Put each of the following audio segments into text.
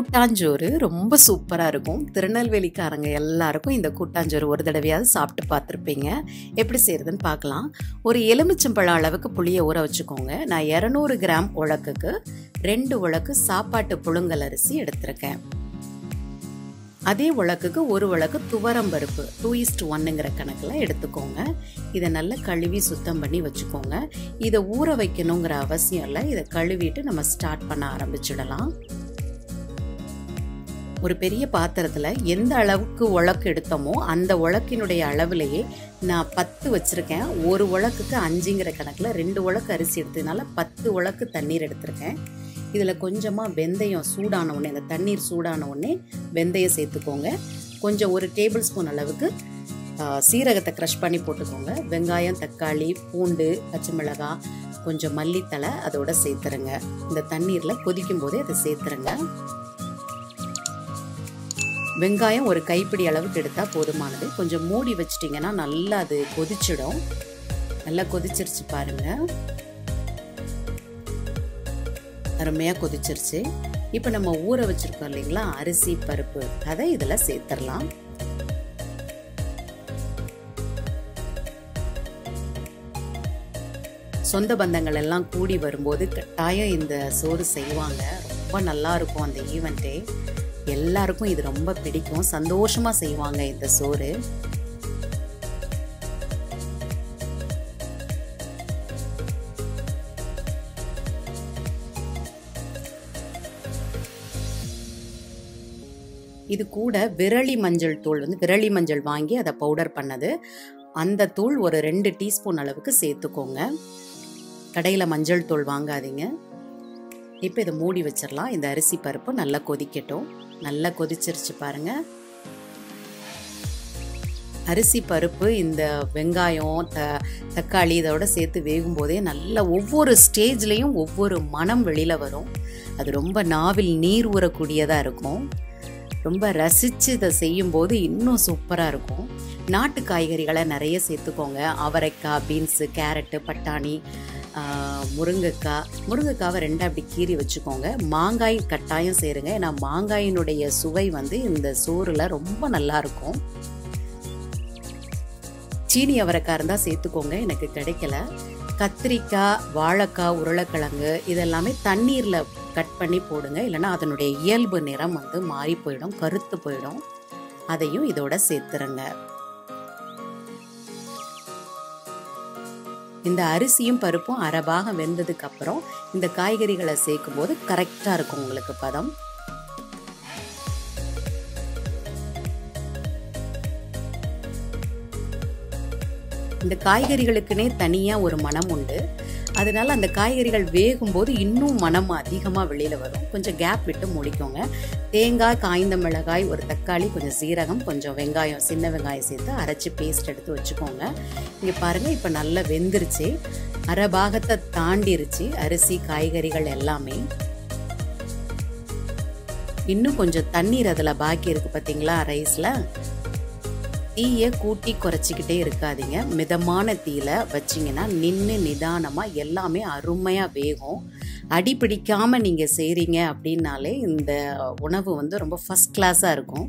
கூட்டாஞ்சோறு ரொம்ப சூப்பராக இருக்கும் திருநெல்வேலிக்காரங்க எல்லாருக்கும் இந்த கூட்டாஞ்சோறு ஒரு தடவையாவது சாப்பிட்டு பார்த்துருப்பீங்க எப்படி செய்கிறதுன்னு பார்க்கலாம் ஒரு எலுமிச்சம்பழம் அளவுக்கு புளியை ஊற வச்சுக்கோங்க நான் இரநூறு கிராம் உலக்குக்கு ரெண்டு உலக்கு சாப்பாட்டு புழுங்கல் அரிசி எடுத்திருக்கேன் அதே உலக்குக்கு ஒரு உலக்கு துவரம் பருப்பு டூ இஸ்ட் ஒன்னுங்கிற கணக்கில் எடுத்துக்கோங்க இதை நல்லா கழுவி சுத்தம் பண்ணி வச்சுக்கோங்க இதை ஊற வைக்கணுங்கிற அவசியம் இல்லை இதை கழுவிட்டு நம்ம ஸ்டார்ட் பண்ண ஆரம்பிச்சிடலாம் ஒரு பெரிய பாத்திரத்தில் எந்த அளவுக்கு உலக்கு எடுத்தோமோ அந்த உலக்கினுடைய அளவுலேயே நான் பத்து வச்சுருக்கேன் ஒரு உலக்குக்கு அஞ்சுங்கிற கணக்கில் ரெண்டு உலக்கு அரிசி எடுத்ததுனால பத்து உலக்கு தண்ணீர் எடுத்திருக்கேன் இதில் கொஞ்சமாக வெந்தயம் சூடான உடனே இந்த தண்ணீர் சூடான உடனே வெந்தயம் சேர்த்துக்கோங்க கொஞ்சம் ஒரு டேபிள் ஸ்பூன் அளவுக்கு சீரகத்தை க்ரஷ் பண்ணி போட்டுக்கோங்க வெங்காயம் தக்காளி பூண்டு பச்சை மிளகாய் கொஞ்சம் மல்லித்தலை அதோட சேர்த்துருங்க இந்த தண்ணீரில் கொதிக்கும் போதே அதை சேர்த்துருங்க வெங்காயம் ஒரு கைப்பிடி அளவுக்கு எடுத்தால் போதுமானது கொஞ்சம் மூடி வச்சிட்டிங்கன்னா நல்லா அது கொதிச்சிடும் நல்லா கொதிச்சிருச்சு பாருங்க அருமையாக கொதிச்சிருச்சு இப்போ நம்ம ஊற வச்சிருக்கோம் இல்லைங்களா அரிசி பருப்பு அதை இதில் சேர்த்துடலாம் சொந்த பந்தங்கள் எல்லாம் கூடி வரும்போது கட்டாயம் இந்த சோறு செய்வாங்க ரொம்ப நல்லா இருக்கும் அந்த ஈவெண்ட்டே எல்லாருக்கும் இது ரொம்ப பிடிக்கும் சந்தோஷமா செய்வாங்க இந்த சோறு இது கூட விரலி மஞ்சள் தூள் வந்து விரலி மஞ்சள் வாங்கி அதை பவுடர் பண்ணது அந்த தூள் ஒரு ரெண்டு டீஸ்பூன் அளவுக்கு சேர்த்துக்கோங்க கடையில் மஞ்சள் தூள் வாங்காதீங்க இப்போ இதை மூடி வச்சிடலாம் இந்த அரிசி பருப்பு நல்லா கொதிக்கட்டும் நல்லா கொதிச்சிருச்சு பாருங்க அரிசி பருப்பு இந்த வெங்காயம் த தக்காளி இதோட சேர்த்து வேகும் போதே நல்லா ஒவ்வொரு ஸ்டேஜ்லேயும் ஒவ்வொரு மனம் வெளியில் வரும் அது ரொம்ப நாவில் நீர் ஊறக்கூடியதாக இருக்கும் ரொம்ப ரசித்து இதை செய்யும்போது இன்னும் சூப்பராக இருக்கும் நாட்டு காய்கறிகளை நிறைய சேர்த்துக்கோங்க அவரைக்காய் பீன்ஸு கேரட்டு பட்டாணி முருங்கைக்காய் முருங்கைக்காவை ரெண்டாக அப்படி கீறி வச்சுக்கோங்க மாங்காய் கட்டாயம் சேருங்க ஏன்னா மாங்காயினுடைய சுவை வந்து இந்த சோறில் ரொம்ப நல்லா இருக்கும் சீனி அவரைக்காய் இருந்தால் சேர்த்துக்கோங்க எனக்கு கிடைக்கல கத்திரிக்காய் வாழைக்காய் உருளைக்கிழங்கு இதெல்லாமே தண்ணீரில் கட் பண்ணி போடுங்க இல்லைன்னா அதனுடைய இயல்பு நிறம் வந்து மாறி போயிடும் கருத்து போயிடும் அதையும் இதோட சேர்த்துருங்க இந்த அரிசியும் பருப்பும் அரைபாகம் வெந்ததுக்கு அப்புறம் இந்த காய்கறிகளை சேர்க்கும் போது கரெக்டாக இருக்கும் உங்களுக்கு பதம் இந்த காய்கறிகளுக்குனே தனியாக ஒரு மனம் உண்டு அதனால அந்த காய்கறிகள் வேகும்போது இன்னும் மனம் அதிகமாக வெளியில் வரும் கொஞ்சம் கேப் விட்டு முடிக்கோங்க தேங்காய் காய்ந்த மிளகாய் ஒரு தக்காளி கொஞ்சம் சீரகம் கொஞ்சம் வெங்காயம் சின்ன வெங்காயம் சேர்த்து அரைச்சி பேஸ்ட் எடுத்து வச்சுக்கோங்க இங்கே பாருங்கள் இப்போ நல்லா வெந்துருச்சு அரை பாகத்தை தாண்டிருச்சு அரிசி காய்கறிகள் எல்லாமே இன்னும் கொஞ்சம் தண்ணீர் அதில் பாக்கி இருக்குது பார்த்தீங்களா ரைஸில் தீயை கூட்டி குறைச்சிக்கிட்டே இருக்காதீங்க மிதமான தீயில வச்சிங்கன்னா நின்று நிதானமாக எல்லாமே அருமையாக வேகும் அடி பிடிக்காமல் நீங்கள் செய்கிறீங்க அப்படின்னாலே இந்த உணவு வந்து ரொம்ப ஃபஸ்ட் கிளாஸாக இருக்கும்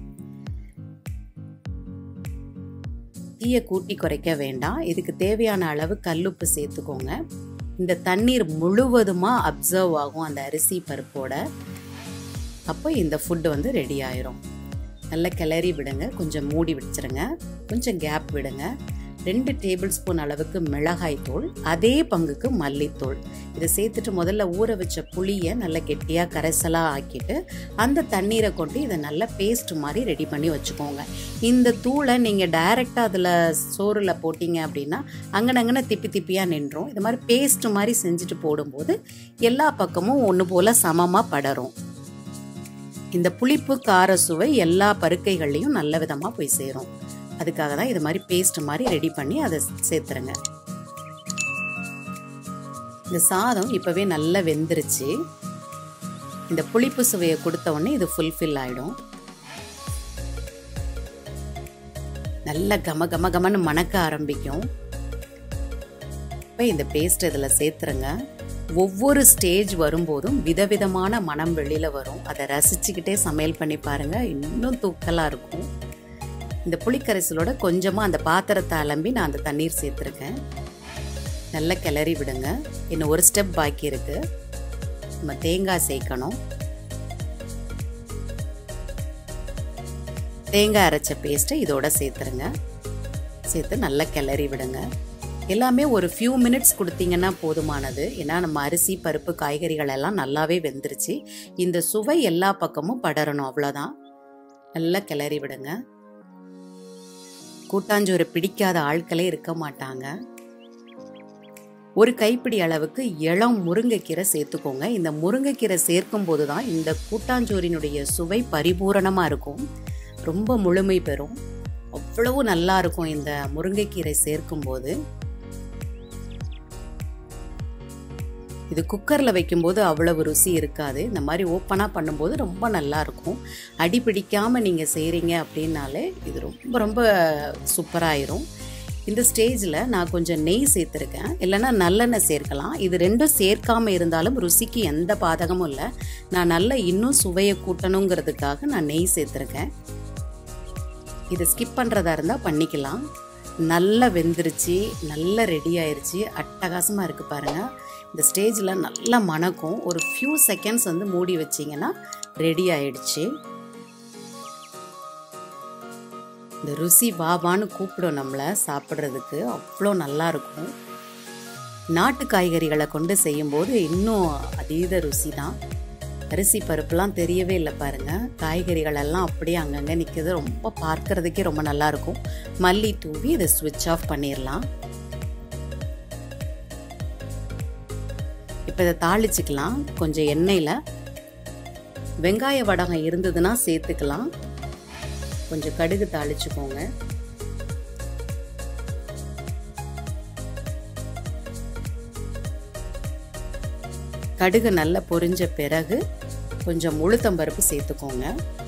தீயை கூட்டி குறைக்க வேண்டாம் இதுக்கு தேவையான அளவு கல்லுப்பு சேர்த்துக்கோங்க இந்த தண்ணீர் முழுவதுமாக அப்சர்வ் ஆகும் அந்த அரிசி பருப்போட அப்போ இந்த ஃபுட்டு வந்து ரெடி ஆயிரும் நல்லா கிளறி விடுங்க கொஞ்சம் மூடி வச்சிருங்க கொஞ்சம் கேப் விடுங்க ரெண்டு டேபிள் ஸ்பூன் அளவுக்கு மிளகாய் தூள் அதே பங்குக்கு மல்லித்தூள் இதை சேர்த்துட்டு முதல்ல ஊற வச்ச புளியை நல்லா கெட்டியாக கரைசலாக ஆக்கிட்டு அந்த தண்ணீரை கொண்டு இதை நல்லா பேஸ்ட் மாதிரி ரெடி பண்ணி வச்சுக்கோங்க இந்த தூளை நீங்கள் டைரெக்டாக அதில் சோறில் போட்டிங்க அப்படின்னா அங்கனங்கன திப்பி திப்பியாக நின்றோம் இது மாதிரி பேஸ்ட் மாதிரி செஞ்சுட்டு போடும்போது எல்லா பக்கமும் ஒன்று போல் சமமாக படரும் இந்த புளிப்பு கார சுவை எல்லா பருக்கைகள்லையும் நல்ல விதமாக போய் சேரும் அதுக்காக தான் இது மாதிரி பேஸ்ட் மாதிரி ரெடி பண்ணி அதை சேர்த்துருங்க இந்த சாதம் இப்போவே நல்லா வெந்துருச்சு இந்த புளிப்பு சுவையை கொடுத்த உடனே இது ஃபுல்ஃபில் ஆகிடும் நல்ல கம கம கமன்னு மணக்க ஆரம்பிக்கும் இப்போ இந்த பேஸ்ட் இதில் சேர்த்துருங்க ஒவ்வொரு ஸ்டேஜ் வரும்போதும் விதவிதமான மனம் வெளியில் வரும் அதை ரசிச்சுக்கிட்டே சமையல் பண்ணி பாருங்கள் இன்னும் தூக்கலாக இருக்கும் இந்த புளிக்கரைசலோட கொஞ்சமாக அந்த பாத்திரத்தை அலம்பி நான் அந்த தண்ணீர் சேர்த்துருக்கேன் நல்லா கிளறி விடுங்க இன்னும் ஒரு ஸ்டெப் பாக்கி இருக்குது நம்ம தேங்காய் சேர்க்கணும் தேங்காய் அரைச்ச பேஸ்ட்டை இதோட சேர்த்துருங்க சேர்த்து நல்லா கிளறி விடுங்க எல்லாமே ஒரு ஃபியூ மினிட்ஸ் கொடுத்தீங்கன்னா போதுமானது ஏன்னா நம்ம அரிசி பருப்பு காய்கறிகள் எல்லாம் நல்லாவே வெந்துருச்சு இந்த சுவை எல்லா பக்கமும் படரணும் அவ்வளோதான் நல்லா கிளறி விடுங்க கூட்டாஞ்சோறு பிடிக்காத ஆட்களே இருக்க மாட்டாங்க ஒரு கைப்பிடி அளவுக்கு இளம் முருங்கைக்கீரை சேர்த்துக்கோங்க இந்த முருங்கைக்கீரை சேர்க்கும் போது தான் இந்த கூட்டாஞ்சோறினுடைய சுவை பரிபூரணமாக இருக்கும் ரொம்ப முழுமை பெறும் அவ்வளவு நல்லா இருக்கும் இந்த முருங்கைக்கீரை சேர்க்கும் போது இது குக்கரில் வைக்கும்போது அவ்வளவு ருசி இருக்காது இந்த மாதிரி ஓப்பனாக பண்ணும்போது ரொம்ப நல்லா இருக்கும் அடி பிடிக்காமல் நீங்கள் செய்கிறீங்க அப்படின்னாலே இது ரொம்ப ரொம்ப சூப்பராயிரும் இந்த ஸ்டேஜில் நான் கொஞ்சம் நெய் சேர்த்துருக்கேன் இல்லைன்னா நல்லெண்ணெய் சேர்க்கலாம் இது ரெண்டும் சேர்க்காமல் இருந்தாலும் ருசிக்கு எந்த பாதகமும் இல்லை நான் நல்லா இன்னும் சுவையை கூட்டணுங்கிறதுக்காக நான் நெய் சேர்த்துருக்கேன் இதை ஸ்கிப் பண்ணுறதா இருந்தால் பண்ணிக்கலாம் நல்லா வெந்துருச்சு நல்லா ரெடி ஆயிடுச்சு அட்டகாசமாக இருக்குது பாருங்கள் இந்த ஸ்டேஜில் நல்லா மணக்கும் ஒரு ஃபியூ செகண்ட்ஸ் வந்து மூடி வச்சிங்கன்னா ரெடி ஆயிடுச்சு இந்த ருசி வாவான்னு கூப்பிடும் நம்மளை சாப்பிட்றதுக்கு அவ்வளோ நல்லா இருக்கும் நாட்டு காய்கறிகளை கொண்டு செய்யும்போது இன்னும் அதீத ருசி தான் அரிசி பருப்புலாம் தெரியவே இல்லை பாருங்க காய்கறிகள் எல்லாம் அப்படியே அங்கங்கே நிற்கிறது ரொம்ப பார்க்கறதுக்கே ரொம்ப நல்லா இருக்கும் மல்லி தூவி இதை ஸ்விட்ச் ஆஃப் பண்ணிடலாம் இப்போ இதை தாளிச்சுக்கலாம் கொஞ்சம் எண்ணெயில் வெங்காய வடகம் இருந்ததுன்னா சேர்த்துக்கலாம் கொஞ்சம் கடுகு தாளிச்சுக்கோங்க கடுகு நல்லா பொரிஞ்ச பிறகு கொஞ்சம் உளுத்தம்பருப்பு சேர்த்துக்கோங்க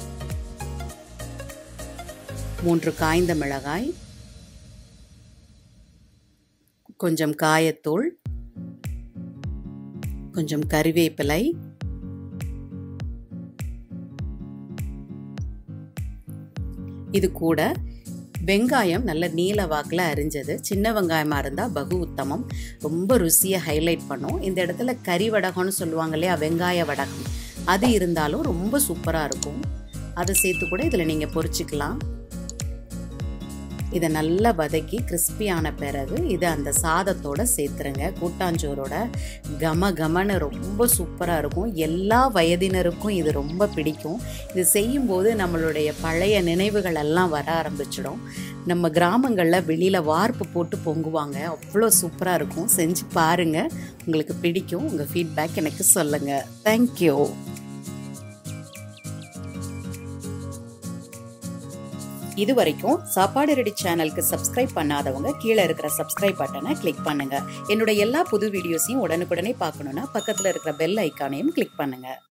மூன்று காய்ந்த மிளகாய் கொஞ்சம் காயத்தூள் கொஞ்சம் கறிவேப்பிலை இது கூட வெங்காயம் நல்ல நீல வாக்கில் அரிஞ்சது சின்ன வெங்காயமாக இருந்தால் பகு உத்தமம் ரொம்ப ருசியை ஹைலைட் பண்ணும் இந்த இடத்துல கறி வடகம்னு சொல்லுவாங்க இல்லையா வெங்காய வடகம் அது இருந்தாலும் ரொம்ப சூப்பராக இருக்கும் அதை சேர்த்து கூட இதில் நீங்கள் பொரிச்சிக்கலாம் இதை நல்லா வதக்கி கிறிஸ்பியான பிறகு இதை அந்த சாதத்தோட சேர்த்துருங்க கூட்டாஞ்சோரோட கம கமன்னு ரொம்ப சூப்பராக இருக்கும் எல்லா வயதினருக்கும் இது ரொம்ப பிடிக்கும் இது செய்யும்போது நம்மளுடைய பழைய நினைவுகள் எல்லாம் வர ஆரம்பிச்சிடும் நம்ம கிராமங்களில் வெளியில் வார்ப்பு போட்டு பொங்குவாங்க அவ்வளோ சூப்பராக இருக்கும் செஞ்சு பாருங்கள் உங்களுக்கு பிடிக்கும் உங்கள் ஃபீட்பேக் எனக்கு சொல்லுங்கள் தேங்க்யூ இது வரைக்கும் சாப்பாடு ரெடி சேனலுக்கு சப்ஸ்கிரைப் பண்ணாதவங்க கீழே இருக்கிற சப்ஸ்கிரைப் பட்டனை கிளிக் பண்ணுங்க என்னோட எல்லா புது வீடியோஸையும் உடனுக்குடனே பார்க்கணுன்னா பக்கத்தில் இருக்கிற பெல் ஐக்கானையும் கிளிக் பண்ணுங்க